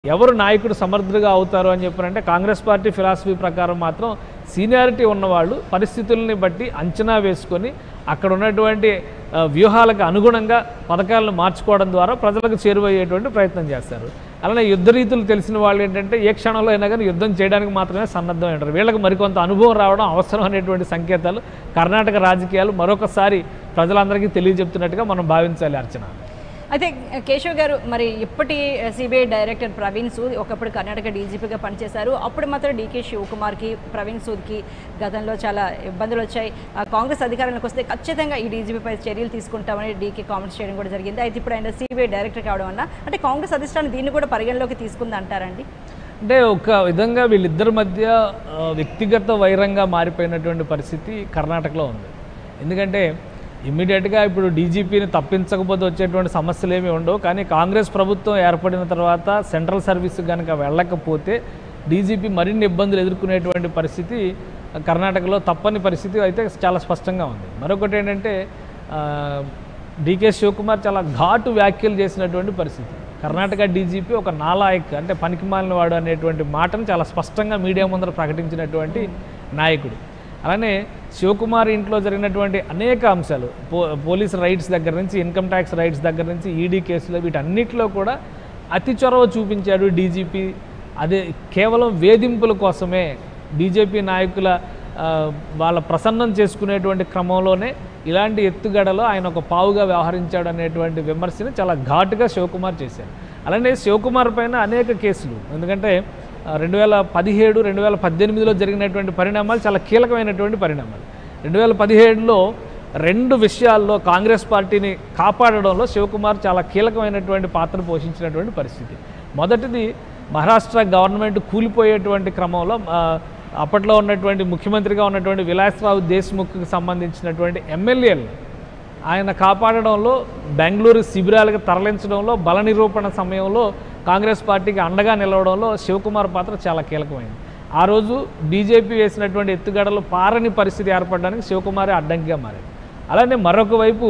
ఎవరు నాయకుడు సమర్థులుగా అవుతారు అని చెప్పారంటే కాంగ్రెస్ పార్టీ ఫిలాసఫీ ప్రకారం మాత్రం సీనియారిటీ ఉన్నవాళ్ళు పరిస్థితుల్ని బట్టి అంచనా వేసుకొని అక్కడ ఉన్నటువంటి ఆ, వ్యూహాలకు అనుగుణంగా పథకాలను మార్చుకోవడం ద్వారా ప్రజలకు చేరువయ్యేటువంటి ప్రయత్నం చేస్తారు అలానే యుద్ధ రీతులు తెలిసిన వాళ్ళు ఏంటంటే ఏ క్షణంలో అయినా కానీ యుద్ధం చేయడానికి మాత్రమే సన్నద్ధమై ఉంటారు వీళ్ళకి మరికొంత అనుభవం రావడం అవసరం అనేటువంటి సంకేతాలు కర్ణాటక రాజకీయాలు మరొకసారి ప్రజలందరికీ తెలియజెప్తున్నట్టుగా మనం భావించాలి అర్చన అయితే కేశవ్ గారు మరి ఇప్పటి సిబిఐ డైరెక్టర్ ప్రవీణ్ సూద్ ఒకప్పుడు కర్ణాటక డీజీపీగా పనిచేశారు అప్పుడు మాత్రం డీకే శివకుమార్కి ప్రవీణ్ సూద్కి గతంలో చాలా ఇబ్బందులు వచ్చాయి ఆ, కాంగ్రెస్ అధికారంలోకి వస్తే ఖచ్చితంగా ఈ డీజీపీపై చర్యలు తీసుకుంటామని డీకే కామెంట్స్ చేయడం కూడా జరిగింది అయితే ఇప్పుడు ఆయన సిబిఐ డైరెక్టర్ కావడం వల్ల అంటే కాంగ్రెస్ అధిష్టానం దీన్ని కూడా పరిగణలోకి తీసుకుంది అంటారండి అంటే ఒక విధంగా వీళ్ళిద్దరి మధ్య ఆ, వ్యక్తిగత వైరంగా మారిపోయినటువంటి పరిస్థితి కర్ణాటకలో ఉంది ఎందుకంటే ఇమ్మీడియట్గా ఇప్పుడు డీజీపీని తప్పించకపోతే వచ్చేటువంటి సమస్యలు ఏమీ ఉండవు కానీ కాంగ్రెస్ ప్రభుత్వం ఏర్పడిన తర్వాత సెంట్రల్ సర్వీస్ కనుక వెళ్ళకపోతే డీజీపీ మరిన్ని ఇబ్బందులు ఎదుర్కొనేటువంటి పరిస్థితి కర్ణాటకలో తప్పని పరిస్థితి అయితే చాలా స్పష్టంగా ఉంది మరొకటి ఏంటంటే ఆ, డీకే శివకుమార్ చాలా ఘాటు వ్యాఖ్యలు చేసినటువంటి పరిస్థితి కర్ణాటక డీజీపీ ఒక నాలాయక్ అంటే పనికిమాలిన వాడు అనేటువంటి మాటను చాలా స్పష్టంగా మీడియా ముందర ప్రకటించినటువంటి నాయకుడు అలానే శివకుమార్ ఇంట్లో జరిగినటువంటి అనేక అంశాలు పో పోలీస్ రైట్స్ దగ్గర నుంచి ఇన్కమ్ ట్యాక్స్ రైట్స్ దగ్గర నుంచి ఈడీ కేసులు వీటన్నిటిలో కూడా అతి చొరవ చూపించాడు డీజీపీ అదే కేవలం వేధింపుల కోసమే బీజేపీ నాయకుల ఆ, వాళ్ళ ప్రసన్నం చేసుకునేటువంటి క్రమంలోనే ఇలాంటి ఎత్తుగడలో ఆయన ఒక పావుగా వ్యవహరించాడు అనేటువంటి విమర్శని చాలా ఘాటుగా శివకుమార్ చేశారు అలానే శివకుమార్ పైన అనేక కేసులు ఎందుకంటే రెండు వేల పదిహేడు రెండు వేల పద్దెనిమిదిలో జరిగినటువంటి పరిణామాలు చాలా కీలకమైనటువంటి పరిణామాలు రెండు వేల పదిహేడులో రెండు విషయాల్లో కాంగ్రెస్ పార్టీని కాపాడడంలో శివకుమార్ చాలా కీలకమైనటువంటి పాత్ర పోషించినటువంటి పరిస్థితి మొదటిది మహారాష్ట్ర గవర్నమెంట్ కూలిపోయేటువంటి క్రమంలో ఆ, అప్పట్లో ఉన్నటువంటి ముఖ్యమంత్రిగా ఉన్నటువంటి విలాస్రావు దేశ్ముఖ్కి సంబంధించినటువంటి ఎమ్మెల్యేలు ఆయన కాపాడడంలో బెంగళూరు శిబిరాలకు తరలించడంలో బల నిరూపణ సమయంలో కాంగ్రెస్ పార్టీకి అండగా నిలవడంలో శివకుమార్ పాత్ర చాలా కీలకమైంది ఆ రోజు బీజేపీ వేసినటువంటి ఎత్తుగడలు పారని పరిస్థితి ఏర్పడడానికి శివకుమారే అడ్డంకిగా మారాడు అలానే మరొక వైపు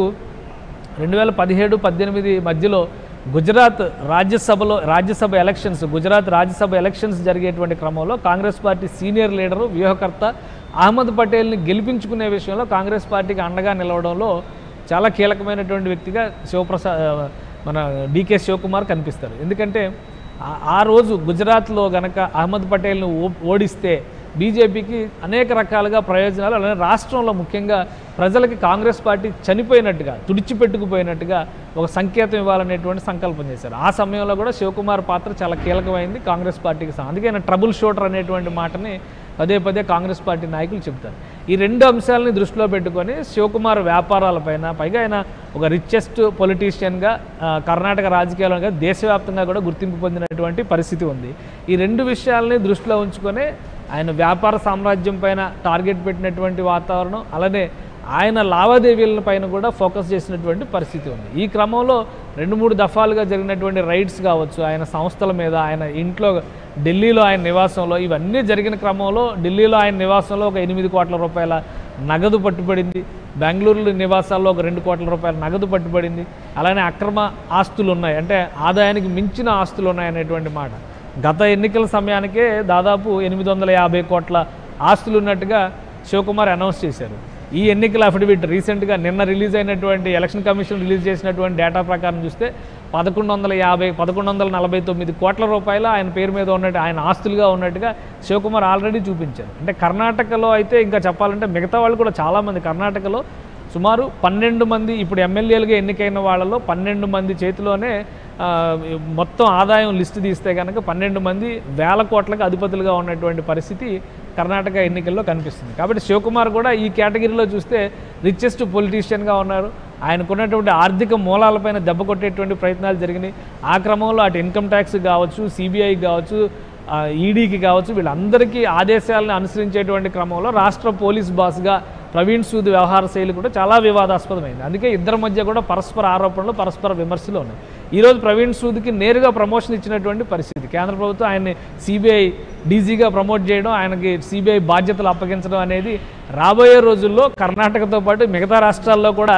రెండు వేల పదిహేడు పద్దెనిమిది మధ్యలో గుజరాత్ రాజ్యసభలో రాజ్యసభ ఎలక్షన్స్ గుజరాత్ రాజ్యసభ ఎలక్షన్స్ జరిగేటువంటి క్రమంలో కాంగ్రెస్ పార్టీ సీనియర్ లీడరు వ్యూహకర్త అహ్మద్ పటేల్ని గెలిపించుకునే విషయంలో కాంగ్రెస్ పార్టీకి అండగా నిలవడంలో చాలా కీలకమైనటువంటి వ్యక్తిగా శివప్రసాద్ ఆ, మన డీకే శివకుమార్ కనిపిస్తారు ఎందుకంటే ఆ- ఆ రోజు గుజరాత్లో గనక అహ్మద్ పటేల్ను ఓ- ఓడిస్తే బీజేపీకి అనేక రకాలుగా ప్రయోజనాలు అలానే రాష్ట్రంలో ముఖ్యంగా ప్రజలకి కాంగ్రెస్ పార్టీ చనిపోయినట్టుగా తుడిచిపెట్టుకుపోయినట్టుగా ఒక సంకేతం ఇవ్వాలనేటువంటి సంకల్పం చేశారు ఆ సమయంలో కూడా శివకుమార్ పాత్ర చాలా కీలకమైంది కాంగ్రెస్ పార్టీకి సం- అందుకే ఆయన ట్రబుల్ షూటర్ అనేటువంటి మాటని పదే పదే కాంగ్రెస్ పార్టీ నాయకులు చెప్తారు ఈ రెండు అంశాలని దృష్టిలో పెట్టుకొని శివకుమార్ వ్యాపారాలపైన పైగా ఆయన ఒక రిచెస్ట్ పొలిటీషియన్గా కర్ణాటక రాజకీయాలుగా దేశవ్యాప్తంగా కూడా గుర్తింపు పొందినటువంటి పరిస్థితి ఉంది ఈ రెండు విషయాలని దృష్టిలో ఉంచుకొని ఆయన వ్యాపార సామ్రాజ్యం పైన టార్గెట్ పెట్టినటువంటి వాతావరణం అలానే ఆయన లావాదేవీల పైన కూడా ఫోకస్ చేసినటువంటి పరిస్థితి ఉంది ఈ క్రమంలో రెండు మూడు దఫాలుగా జరిగినటువంటి రైడ్స్ కావచ్చు ఆయన సంస్థల మీద ఆయన ఇంట్లో ఢిల్లీలో ఆయన నివాసంలో ఇవన్నీ జరిగిన క్రమంలో ఢిల్లీలో ఆయన నివాసంలో ఒక ఎనిమిది కోట్ల రూపాయల నగదు పట్టుబడింది బెంగళూరు నివాసాల్లో ఒక రెండు కోట్ల రూపాయల నగదు పట్టుబడింది అలానే అక్రమ ఆస్తులు ఉన్నాయి అంటే ఆదాయానికి మించిన ఆస్తులు ఉన్నాయనేటువంటి మాట గత ఎన్నికల సమయానికే దాదాపు ఎనిమిది వందల యాభై కోట్ల ఆస్తులు ఉన్నట్టుగా శివకుమార్ అనౌన్స్ చేశారు ఈ ఎన్నికల అఫిడవిట్ రీసెంట్గా నిన్న రిలీజ్ అయినటువంటి ఎలక్షన్ కమిషన్ రిలీజ్ చేసినటువంటి డేటా ప్రకారం చూస్తే పదకొండు వందల యాభై పదకొండు వందల నలభై తొమ్మిది కోట్ల రూపాయలు ఆయన పేరు మీద ఉన్నట్టు ఆయన ఆస్తులుగా ఉన్నట్టుగా శివకుమార్ ఆల్రెడీ చూపించారు అంటే కర్ణాటకలో అయితే ఇంకా చెప్పాలంటే మిగతా వాళ్ళు కూడా చాలామంది కర్ణాటకలో సుమారు పన్నెండు మంది ఇప్పుడు ఎమ్మెల్యేలుగా ఎన్నికైన వాళ్ళలో పన్నెండు మంది చేతిలోనే ఆ, మొత్తం ఆదాయం లిస్టు తీస్తే కనుక పన్నెండు మంది వేల కోట్లకు అధిపతులుగా ఉన్నటువంటి పరిస్థితి కర్ణాటక ఎన్నికల్లో కనిపిస్తుంది కాబట్టి శివకుమార్ కూడా ఈ కేటగిరీలో చూస్తే రిచెస్ట్ పొలిటీషియన్గా ఉన్నారు ఆయనకున్నటువంటి ఆర్థిక మూలాలపైన దెబ్బ కొట్టేటువంటి ప్రయత్నాలు జరిగినాయి ఆ క్రమంలో అటు ఇన్కమ్ ట్యాక్స్ కావచ్చు సిబిఐ కావచ్చు ఆ, ఈడీకి కావచ్చు వీళ్ళందరికీ ఆదేశాలను అనుసరించేటువంటి క్రమంలో రాష్ట్ర పోలీస్ బాస్గా ప్రవీణ్ సూద్ వ్యవహార శైలి కూడా చాలా వివాదాస్పదమైంది అందుకే ఇద్దరి మధ్య కూడా పరస్పర ఆరోపణలు పరస్పర విమర్శలు ఉన్నాయి ఈరోజు ప్రవీణ్ సూద్కి నేరుగా ప్రమోషన్ ఇచ్చినటువంటి పరిస్థితి కేంద్ర ప్రభుత్వం ఆయన్ని సిబిఐ డీజీగా ప్రమోట్ చేయడం ఆయనకి సిబిఐ బాధ్యతలు అప్పగించడం అనేది రాబోయే రోజుల్లో కర్ణాటకతో పాటు మిగతా రాష్ట్రాల్లో కూడా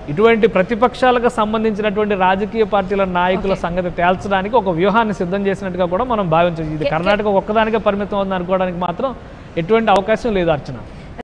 ఇటువంటి ప్రతిపక్షాలకు సంబంధించినటువంటి రాజకీయ పార్టీల నాయకుల సంగతి తేల్చడానికి ఒక వ్యూహాన్ని సిద్ధం చేసినట్టుగా కూడా మనం భావించవచ్చు ఇది కర్ణాటక ఒక్కదానికే పరిమితం ఉంది అనుకోవడానికి మాత్రం ఎటువంటి అవకాశం లేదు అర్చన